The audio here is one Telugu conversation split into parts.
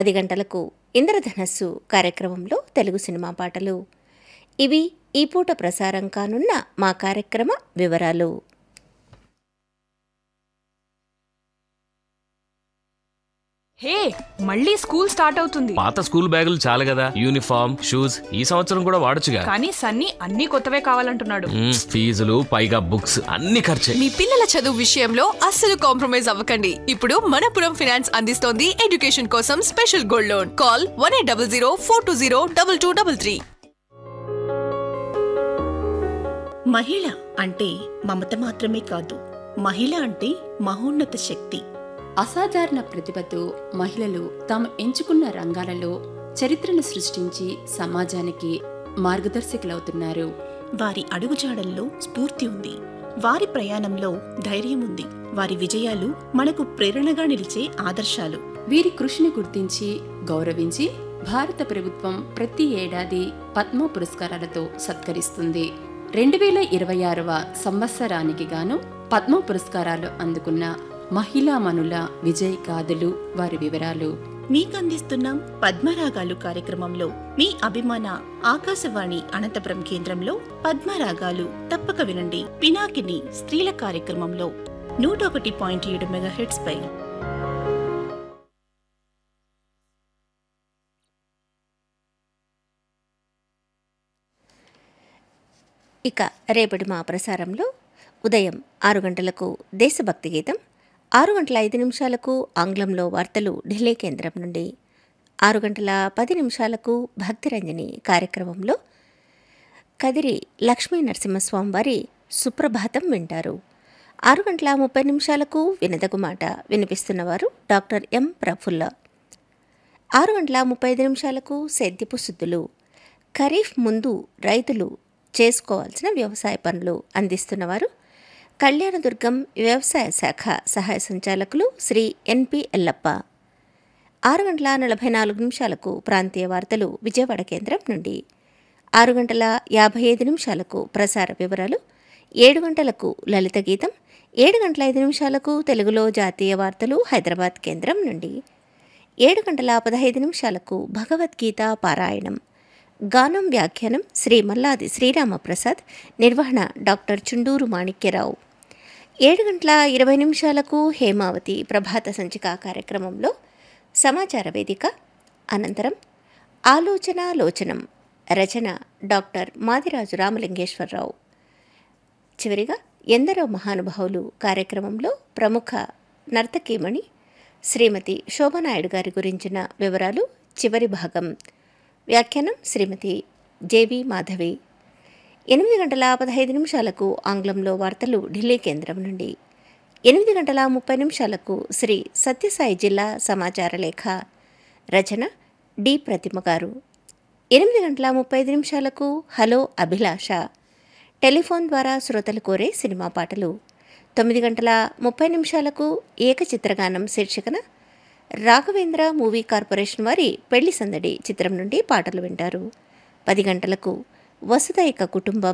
పది గంటలకు ఇంద్రధనస్సు కార్యక్రమంలో తెలుగు సినిమా పాటలు ఇవి ఈ పూట ప్రసారం కానున్న మా కార్యక్రమ వివరాలు హే మళ్ళీ స్కూల్ స్టార్ట్ అవుతుంది పాత స్కూల్ బ్యాగులు చాలు కదా యూనిఫామ్ షూస్ ఈ సంవత్సరం కూడా వాడొచ్చుగా కానీ సన్నీ అన్ని కొత్తవే కావాలంటున్నాడు మ్మ్, ఫీజులు పైగా బుక్స్ అన్ని ఖర్చే మీ పిల్లల చదువు విషయంలో అస్సలు కాంప్రమైజ్ అవ్వకండి ఇప్పుడు మనపురం ఫైనాన్స్ అందిస్తోంది ఎడ్యుకేషన్ కోసం special gold loan call one eight double zero four two zero double two double three మహిళ అంటే మమత మాత్రమే కాదు మహిళ అంటే మహోన్నత శక్తి అసాధారణ ప్రతిభతో మహిళలు తాము ఎంచుకున్న రంగాలలో చరిత్రను సృష్టించి సమాజానికి మార్గదర్శకులవుతున్నారు వారి అడుగుజాడల్లో స్ఫూర్తి ఉంది వారి ప్రయాణంలో ధైర్యం ఉంది వారి విజయాలు మనకు ప్రేరణగా నిలిచే ఆదర్శాలు వీరి కృషిని గుర్తించి గౌరవించి భారత ప్రభుత్వం ప్రతి ఏడాది పద్మ పురస్కారాలతో సత్కరిస్తుంది రెండు వేల ఇరవై ఆరవ సంవత్సరానికి గాను పద్మ పురస్కారాలు అందుకున్న మహిళామణుల విజయ్ గాథలు వారి వివరాలు మీకందిస్తున్నాం పద్మరాగాలు కార్యక్రమంలో మీ అభిమాన ఆకాశవాణి అనంతపురం కేంద్రంలో పద్మరాగాలు తప్పక వినండి పినాకిని స్త్రీల కార్యక్రమంలో నూట ఒకటి పాయింట్ ఏడు మెగాహెట్స్ పై ఇక రేపటి మా ప్రసారంలో ఉదయం ఆరు గంటలకు దేశభక్తి గీతం ఆరు గంటల ఐదు నిమిషాలకు ఆంగ్లంలో వార్తలు ఢిల్లీ కేంద్రం నుండి ఆరు గంటల పది నిమిషాలకు భక్తిరంజని కార్యక్రమంలో కదిరి లక్ష్మీ నరసింహస్వామి వారి సుప్రభాతం వింటారు ఆరు గంటల ముప్పై నిమిషాలకు వినదగు మాట వినిపిస్తున్నవారు డాక్టర్ ఎం ప్రఫుల్ల ఆరు గంటల ముప్పై ఐదు నిమిషాలకు సేద్యపు శుద్ధులు ఖరీఫ్ ముందు రైతులు చేసుకోవాల్సిన వ్యవసాయ పనులు అందిస్తున్నవారు కళ్యాణదుర్గం వ్యవసాయ శాఖ సహాయ సంచాలకులు శ్రీ ఎన్పి ఎల్లప్ప ఆరు గంటల నలభై నాలుగు నిమిషాలకు ప్రాంతీయ వార్తలు విజయవాడ కేంద్రం నుండి ఆరు గంటల యాభై ఐదు నిమిషాలకు ప్రసార వివరాలు ఏడు గంటలకు లలిత గీతం ఏడు గంటల ఐదు నిమిషాలకు తెలుగులో జాతీయ వార్తలు హైదరాబాద్ కేంద్రం నుండి ఏడు గంటల పదహైదు నిమిషాలకు భగవద్గీత పారాయణం గానం వ్యాఖ్యానం శ్రీ మల్లాది శ్రీరామప్రసాద్ నిర్వహణ డాక్టర్ చుండూరు మాణిక్యరావు ఏడు గంటల ఇరవై నిమిషాలకు హేమావతి ప్రభాత సంచిక కార్యక్రమంలో సమాచార వేదిక అనంతరం ఆలోచన లోచనం రచన డాక్టర్ మాదిరాజు రామలింగేశ్వరరావు చివరిగా ఎందరో మహానుభావులు కార్యక్రమంలో ప్రముఖ నర్తకీమణి శ్రీమతి శోభనాయుడు గారి గురించిన వివరాలు చివరి భాగం వ్యాఖ్యానం శ్రీమతి జేవి మాధవి ఎనిమిది గంటల పదహైదు నిమిషాలకు ఆంగ్లంలో వార్తలు ఢిల్లీ కేంద్రం నుండి ఎనిమిది గంటల ముప్పై నిమిషాలకు శ్రీ సత్యసాయి జిల్లా సమాచార లేఖ రచన డి ప్రతిమ గారు ఎనిమిది గంటల ముప్పై ఐదు నిమిషాలకు హలో అభిలాష టెలిఫోన్ ద్వారా శ్రోతలు కోరే సినిమా పాటలు తొమ్మిది గంటల ముప్పై నిమిషాలకు ఏకచిత్రగానం శీర్షికన రాఘవేంద్ర మూవీ కార్పొరేషన్ వారి పెళ్లి సందడి చిత్రం నుండి పాటలు వింటారు పది గంటలకు వసుదైక కుటుంబం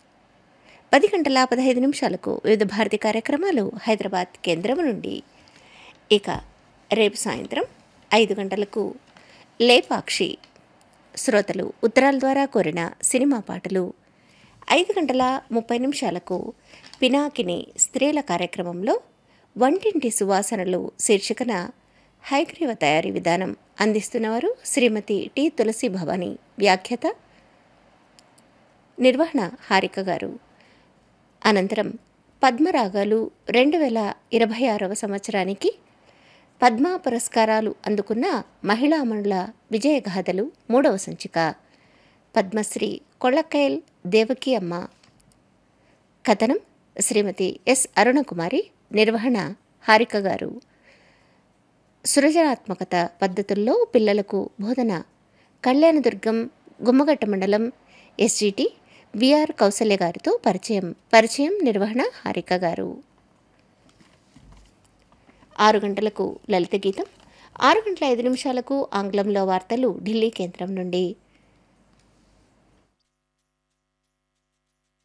పది గంటల పదహైదు నిమిషాలకు వివిధ భారతి కార్యక్రమాలు హైదరాబాద్ కేంద్రం నుండి ఇక రేపు సాయంత్రం ఐదు గంటలకు లేపాక్షి శ్రోతలు ఉత్తరాల ద్వారా కోరిన సినిమా పాటలు ఐదు గంటల ముప్పై నిమిషాలకు పినాకిని స్త్రీల కార్యక్రమంలో వంటింటి సువాసనలు శీర్షికన హైగ్రీవ తయారీ విధానం అందిస్తున్నవారు శ్రీమతి టి తులసి భవాని వ్యాఖ్యత నిర్వహణ హారిక గారు అనంతరం పద్మరాగాలు రెండు వేల ఇరవై ఆరవ సంవత్సరానికి పద్మ పురస్కారాలు అందుకున్న మహిళామణుల విజయగాథలు మూడవ సంచిక పద్మశ్రీ కొళ్ళక్కయల్ దేవకి అమ్మ కథనం శ్రీమతి ఎస్ అరుణకుమారి నిర్వహణ హారిక గారు సృజనాత్మకత పద్ధతుల్లో పిల్లలకు బోధన కళ్యాణదుర్గం గుమ్మగట్ట మండలం ఎస్జిటి విఆర్ కౌసల్య గారితో పరిచయం పరిచయం నిర్వహణ హారిక గారు ఆరు గంటలకు లలిత గీతం ఆరు గంటల ఐదు నిమిషాలకు ఆంగ్లంలో వార్తలు ఢిల్లీ కేంద్రం నుండి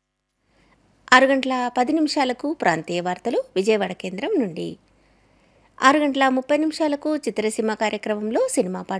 ఆరు గంటల పది నిమిషాలకు ప్రాంతీయ వార్తలు విజయవాడ కేంద్రం నుండి ఆరు గంటల ముప్పై నిమిషాలకు చిత్రసీమ కార్యక్రమంలో సినిమా పాట